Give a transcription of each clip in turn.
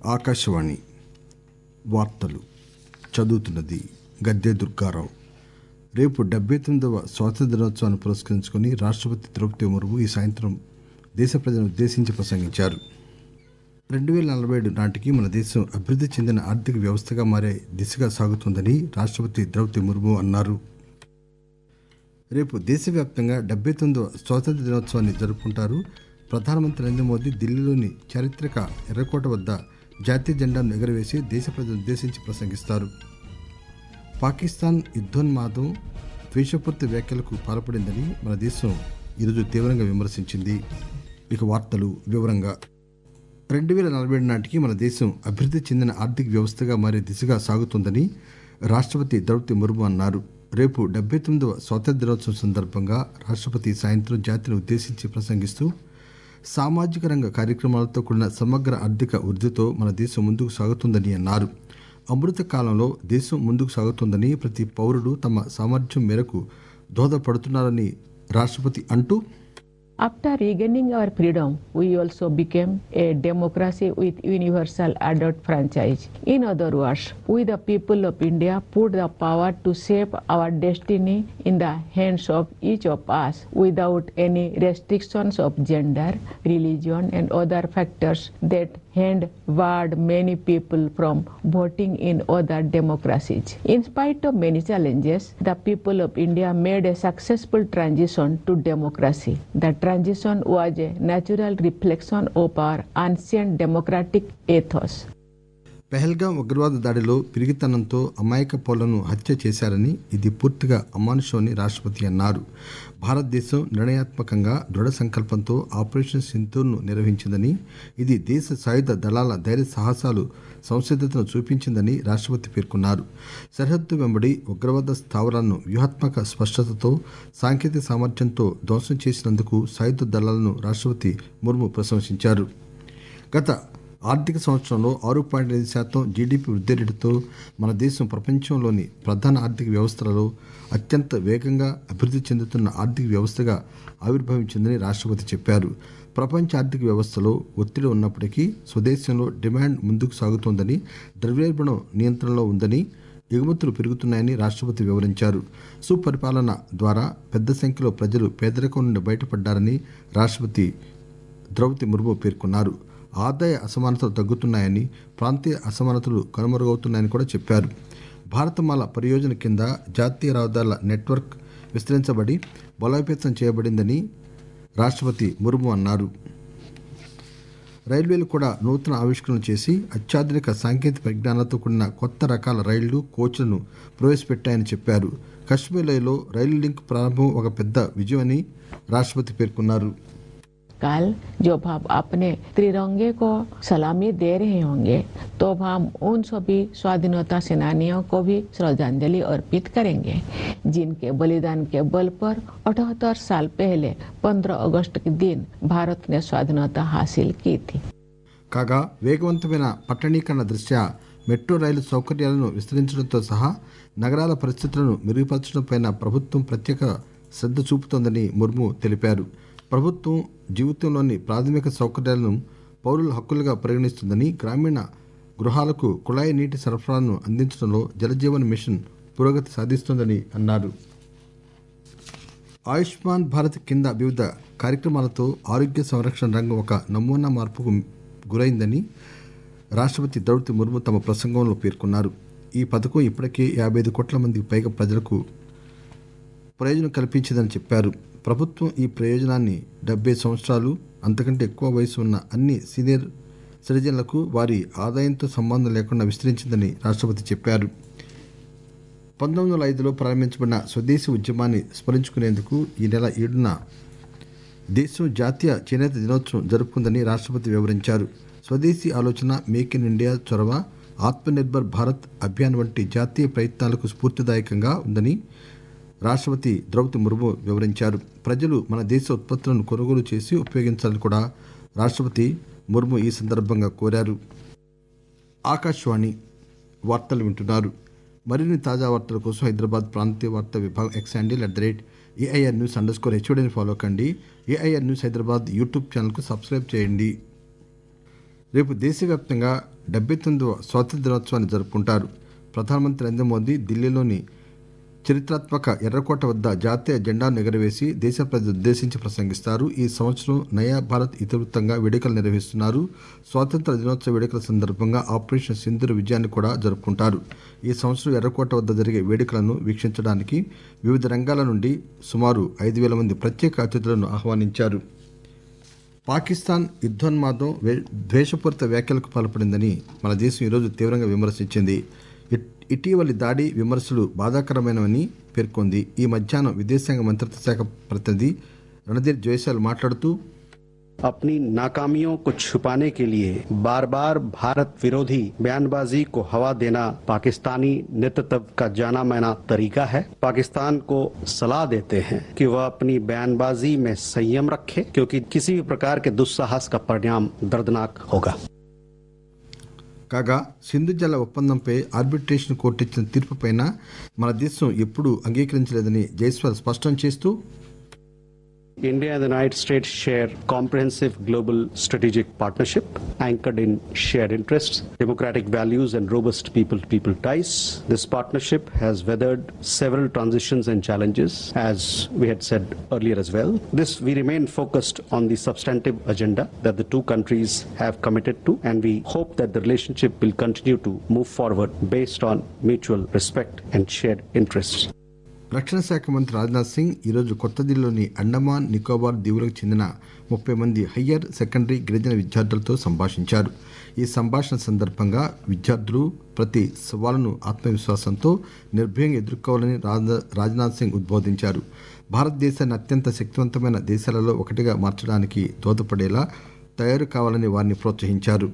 ఆకాశవాణి వార్తలు చదువుతున్నది గద్దె దుర్గారావు రేపు డెబ్బై తొమ్మిదవ స్వాతంత్ర దినోత్సవాన్ని పురస్కరించుకుని రాష్టపతి ద్రౌపది ముర్ము ఈ సాయంత్రం దేశ ప్రజలను ఉద్దేశించి ప్రసంగించారు రెండు వేల నలభై ఏడు నాటికి మన దేశం అభివృద్ధి చెందిన ఆర్థిక వ్యవస్థగా మారే దిశగా సాగుతోందని రాష్టపతి ద్రౌపది ముర్ము అన్నారు రేపు దేశవ్యాప్తంగా డెబ్బై తొమ్మిదవ స్వాతంత్ర దినోత్సవాన్ని జరుపుకుంటారు ప్రధానమంత్రి నరేంద్ర మోదీ దిల్లీలోని చారిత్రక ఎర్రకోట వద్ద జాతీయ జెండాను ఎగురవేసి దేశ ప్రజలను ఉద్దేశించి ప్రసంగిస్తారు పాకిస్తాన్ యుద్దోన్మాదం ద్వేషపూరిత వ్యాఖ్యలకు పాల్పడిందని మన దేశం ఈరోజు తీవ్రంగా విమర్శించింది ఇక వార్తలు వివరంగా రెండు వేల నలభై ఏడు నాటికి మన దేశం అభివృద్ధి చెందిన ఆర్థిక వ్యవస్థగా మారే దిశగా సాగుతోందని రాష్టపతి ద్రౌపది ముర్ము అన్నారు రేపు డెబ్బై తొమ్మిదవ స్వాతంత్ర దినోత్సవం సందర్భంగా రాష్టపతి సాయంత్రం జాతిని ఉద్దేశించి ప్రసంగిస్తూ సామాజిక రంగ కార్యక్రమాలతో కూడిన సమగ్ర ఆర్థిక వృద్ధితో మన దేశం ముందుకు సాగుతుందని అన్నారు అమృత కాలంలో దేశం ముందుకు సాగుతోందని ప్రతి పౌరుడు తమ సామర్థ్యం మేరకు దోహదపడుతున్నారని రాష్టపతి అంటూ After regaining our freedom, we also became a democracy with universal adult franchise. In other words, we the people of India put the power to shape our destiny in the hands of each of us without any restrictions of gender, religion and other factors that hand barred many people from voting in other democracies. In spite of many challenges, the people of India made a successful transition to democracy. The transition was a natural reflection of our ancient democratic ethos. Pahalgam ఉగ్రవాద దాడిలో పిరిగితనంతో అమాయక పౌరులను హత్య చేశారని ఇది పూర్తిగా అమానుషమని రాష్టపతి అన్నారు భారతదేశం నిర్ణయాత్మకంగా దృఢ సంకల్పంతో ఆపరేషన్ సింధూర్ను నిర్వహించిందని ఇది దేశ సాయుధ దళాల ధైర్య సాహసాలు సంసిద్ధతను చూపించిందని రాష్టపతి పేర్కొన్నారు సరిహద్దు వెంబడి ఉగ్రవాద స్థావరాలను వ్యూహాత్మక స్పష్టతతో సాంకేతిక సామర్థ్యంతో ధ్వంసం చేసినందుకు సాయుధ దళాలను రాష్టపతి ముర్ము ప్రశంసించారు గత ఆర్థిక సంవత్సరంలో ఆరు పాయింట్ ఐదు శాతం జీడీపీ వృద్ధి రేటుతో మన దేశం ప్రపంచంలోని ప్రధాన ఆర్థిక వ్యవస్థలలో అత్యంత వేగంగా అభివృద్ధి చెందుతున్న ఆర్థిక వ్యవస్థగా ఆవిర్భవించిందని రాష్టపతి చెప్పారు ప్రపంచ ఆర్థిక వ్యవస్థలో ఒత్తిడి ఉన్నప్పటికీ స్వదేశంలో డిమాండ్ ముందుకు సాగుతోందని ద్రవ్యోల్బణం నియంత్రణలో ఉందని ఎగుమతులు పెరుగుతున్నాయని రాష్టపతి వివరించారు సుపరిపాలన ద్వారా పెద్ద సంఖ్యలో ప్రజలు పేదరికం నుండి బయటపడ్డారని రాష్టపతి ద్రౌపది ముర్ము పేర్కొన్నారు ఆదాయ అసమానతలు తగ్గుతున్నాయని ప్రాంతీయ అసమానతలు కనుమరుగవుతున్నాయని కూడా చెప్పారు భారతమాల పరియోజన కింద జాతీయ రహదారుల నెట్వర్క్ విస్తరించబడి బలోపేతం చేయబడిందని రాష్టపతి ముర్ము అన్నారు రైల్వేలు కూడా నూతన ఆవిష్కరణలు చేసి అత్యాధునిక సాంకేతిక పరిజ్ఞానాలతో కూడిన కొత్త రకాల రైళ్లు కోచ్లను ప్రవేశపెట్టాయని చెప్పారు కశ్మీర్లో రైలు లింక్ ప్రారంభం ఒక పెద్ద విజయమని రాష్టపతి పేర్కొన్నారు कल जब आप अपने त्रिरंगे को सलामी दे रहे होंगे तो हम उन सभी स्वाधीनता सेनानियों को भी श्रद्धांजलि अर्पित करेंगे जिनके बलिदान के बल पर 78 साल पहले 15 अगस्त के दिन भारत ने स्वाधीनता हासिल की थी కాగా వేగవంతమైన పట్టణీకరణ దృష్ట్యా మెట్రో రైలు సౌకర్యాలను విస్తరించడంతో సహా నగరాల పరిస్థితులను మెరుగుపరచడంపై ప్రభుత్వం ప్రత్యేక శ్రద్ధ చూపుతోందని ముర్ము తెలిపారు ప్రభుత్వం జీవితంలోని ప్రాథమిక సౌకర్యాలను పౌరుల హక్కులుగా పరిగణిస్తుందని గ్రామీణ గృహాలకు కుళాయి నీటి సరఫరాను అందించడంలో జలజీవన్ మిషన్ పురోగతి సాధిస్తోందని అన్నారు ఆయుష్మాన్ భారత్ కింద వివిధ కార్యక్రమాలతో ఆరోగ్య సంరక్షణ రంగం ఒక నమూనా మార్పుకు గురైందని రాష్టపతి ద్రౌపది ముర్ము తమ ప్రసంగంలో పేర్కొన్నారు ఈ పథకం ఇప్పటికే యాభై ఐదు కోట్ల మందికి పైగా ప్రజలకు ప్రయోజనం కల్పించిందని చెప్పారు ప్రభుత్వం ఈ ప్రయోజనాన్ని డెబ్బై సంవత్సరాలు అంతకంటే ఎక్కువ వయసు ఉన్న అన్ని సీనియర్ సిటిజన్లకు వారి ఆదాయంతో సంబంధం లేకుండా విస్తరించిందని రాష్టపతి చెప్పారు పంతొమ్మిది వందల ఐదులో ప్రారంభించబడిన స్వదేశీ ఉద్యమాన్ని స్మరించుకునేందుకు ఈ నెల ఏడున దేశం జాతీయ చేనేత దినోత్సవం జరుపుకుందని రాష్టపతి వివరించారు స్వదేశీ ఆలోచన మేక్ ఇన్ ఇండియా చొరవ ఆత్మనిర్భర్ భారత్ అభియాన్ వంటి జాతీయ ప్రయత్నాలకు స్ఫూర్తిదాయకంగా ఉందని రాష్టపతి ద్రౌపది ముర్ము వివరించారు ప్రజలు మన దేశ ఉత్పత్తులను కొనుగోలు చేసి ఉపయోగించాలని కూడా రాష్టపతి ముర్ము ఈ సందర్భంగా కోరారు ఆకాశవాణి వార్తలు వింటున్నారు మరిన్ని తాజా వార్తల కోసం హైదరాబాద్ ప్రాంతీయ వార్తా విభాగం X handle at the rate AIR news underscore స్కోర్ హెచ్ఓడిని ఫాలో కండి ఏఐఆర్ న్యూస్ హైదరాబాద్ యూట్యూబ్ ఛానల్కు సబ్స్క్రైబ్ చేయండి రేపు దేశవ్యాప్తంగా డెబ్బై తొమ్మిదవ స్వాతంత్ర దినోత్సవాన్ని జరుపుకుంటారు ప్రధానమంత్రి నరేంద్ర మోదీ ఢిల్లీలోని చరిత్రాత్మక ఎర్రకోట వద్ద జాతీయ జెండాను ఎగురవేసి దేశ ప్రజలు ఉద్దేశించి ప్రసంగిస్తారు ఈ సంవత్సరం నయా భారత్ ఇతివృత్తంగా వేడుకలు నిర్వహిస్తున్నారు స్వాతంత్ర దినోత్సవ వేడుకల సందర్భంగా ఆపరేషన్ సింధూర్ విజయాన్ని కూడా జరుపుకుంటారు ఈ సంవత్సరం ఎర్రకోట వద్ద జరిగే వేడుకలను వీక్షించడానికి వివిధ రంగాల నుండి సుమారు ఐదు వేల మంది ప్రత్యేక అతిథులను ఆహ్వానించారు పాకిస్తాన్ యుద్దోన్మాదం వే- ద్వేషపూరిత వ్యాఖ్యలకు పాల్పడిందని మన దేశం ఈరోజు తీవ్రంగా విమర్శించింది ఇట్- ఇటీవలి దాడి విమర్శలు బాధాకరమైనవని పేర్కొంది ఈ మధ్యాహ్నం విదేశాంగ మంత్రిత్వ శాఖ ప్రతినిధి రణధీర్ జైస్వాల్ మాట్లాడుతూ अपनी नाकामियों को छुपाने के लिए बार बार भारत विरोधी बयानबाजी को हवा देना पाकिस्तानी नेतृत्व का जाना माना तरीका है पाकिस्तान को सलाह देते हैं कि वह अपनी बयानबाजी में संयम रखे क्योंकि किसी भी प्रकार के दुस्साहस का परिणाम दर्दनाक होगा కాగా సింధు జల ఒప్పందంపై ఆర్బిట్రేషన్ కోర్టు ఇచ్చిన తీర్పుపైన మన దేశం ఎప్పుడూ అంగీకరించలేదని జైస్వాల్ స్పష్టం చేస్తూ India and the United States share comprehensive global strategic partnership anchored in shared interests, democratic values, and robust people to people ties. This partnership has weathered several transitions and challenges, as we had said earlier as well. This we remain focused on the substantive agenda that the two countries have committed to, and we hope that the relationship will continue to move forward based on mutual respect and shared interests. రక్షణ శాఖ మంత్రి రాజ్నాథ్ సింగ్ ఈరోజు కొత్త ఢిల్లీలోని అండమాన్ నికోబార్ దీవులకు చెందిన ముప్పై మంది హయ్యర్ సెకండరీ గిరిజన విద్యార్థులతో సంభాషించారు ఈ సంభాషణ సందర్భంగా విద్యార్థులు ప్రతి సవాలును ఆత్మవిశ్వాసంతో నిర్భయంగా ఎదుర్కోవాలని రాజ- రాజ్నాథ్ సింగ్ ఉద్బోధించారు భారతదేశాన్ని అత్యంత శక్తివంతమైన దేశాలలో ఒకటిగా మార్చడానికి దోహదపడేలా తయారు కావాలని వారిని ప్రోత్సహించారు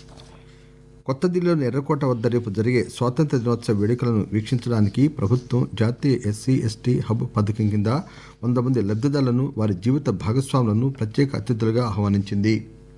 కొత్త ఢిల్లీలోని ఎర్రకోట వద్ద రేపు జరిగే స్వాతంత్ర దినోత్సవ వేడుకలను వీక్షించడానికి ప్రభుత్వం జాతీయ ఎస్సీ ఎస్టీ హబ్ పథకం కింద వంద మంది లబ్ధిదారులను వారి జీవిత భాగస్వాములను ప్రత్యేక అతిథులుగా ఆహ్వానించింది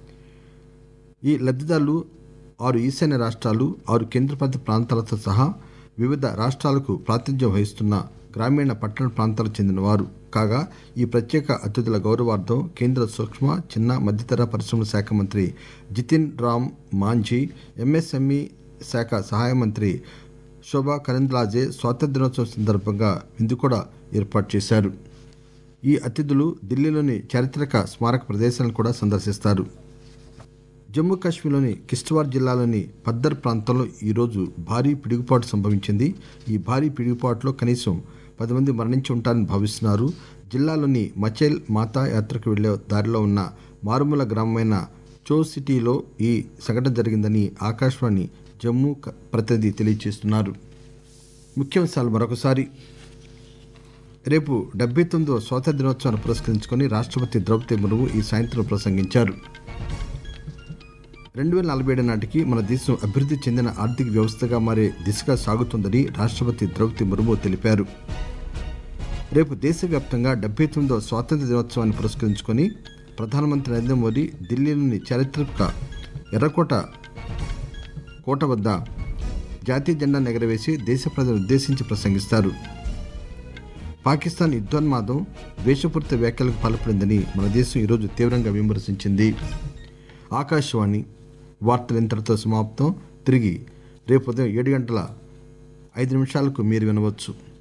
ఈ లబ్ధిదారులు ఆరు ఈశాన్య రాష్ట్రాలు ఆరు కేంద్రపాలిత ప్రాంతాలతో సహా వివిధ రాష్ట్రాలకు ప్రాతినిధ్యం వహిస్తున్న గ్రామీణ పట్టణ ప్రాంతాలకు చెందినవారు కాగా ఈ ప్రత్యేక అతిథుల గౌరవార్థం కేంద్ర సూక్ష్మ చిన్న మధ్యతర పరిశ్రమల శాఖ మంత్రి జితిన్ రామ్ మాంఝీ ఎంఎస్ఎంఈ శాఖ సహాయ మంత్రి శోభా కరంద్లాజే స్వాతంత్ర దినోత్సవం సందర్భంగా విందు కూడా ఏర్పాటు చేశారు ఈ అతిథులు ఢిల్లీలోని చారిత్రక స్మారక ప్రదేశాలను కూడా సందర్శిస్తారు జమ్మూ కాశ్మీర్లోని కిష్ట్వార్ జిల్లాలోని పద్దర్ ప్రాంతంలో ఈరోజు భారీ పిడుగుపాటు సంభవించింది ఈ భారీ పిడుగుపాటులో కనీసం పది మంది మరణించి ఉంటారని భావిస్తున్నారు జిల్లాలోని మచేల్ మాతా యాత్రకు వెళ్లే దారిలో ఉన్న మారుమూల గ్రామమైన చో సిటీలో ఈ సంఘటన జరిగిందని ఆకాశవాణి జమ్మూ క- ప్రతినిధి తెలియజేస్తున్నారు ముఖ్యాంశాలు మరొకసారి రేపు డెబ్బై తొమ్మిదవ స్వాతంత్ర దినోత్సవాన్ని పురస్కరించుకొని రాష్ట్రపతి ద్రౌపది ముర్ము ఈ సాయంత్రం ప్రసంగించారు రెండు వేల నలభై ఏడు నాటికి మన దేశం అభివృద్ధి చెందిన ఆర్థిక వ్యవస్థగా మారే దిశగా సాగుతుందని రాష్ట్రపతి ద్రౌపది ముర్ము తెలిపారు రేపు దేశవ్యాప్తంగా డెబ్బై తొమ్మిదవ స్వాతంత్ర దినోత్సవాన్ని పురస్కరించుకొని ప్రధానమంత్రి నరేంద్ర మోదీ ఢిల్లీలోని చారిత్రక ఎర్రకోట కోట వద్ద జాతీయ జెండాను ఎగరవేసి దేశ ప్రజలను ఉద్దేశించి ప్రసంగిస్తారు పాకిస్తాన్ యుద్ధోన్మాదం ద్వేషపూరిత వ్యాఖ్యలకు పాల్పడిందని మన దేశం ఈరోజు తీవ్రంగా విమర్శించింది ఆకాశవాణి వార్తలు ఇంతటితో సమాప్తం తిరిగి రేపు ఉదయం ఏడు గంటల ఐదు నిమిషాలకు మీరు వినవచ్చు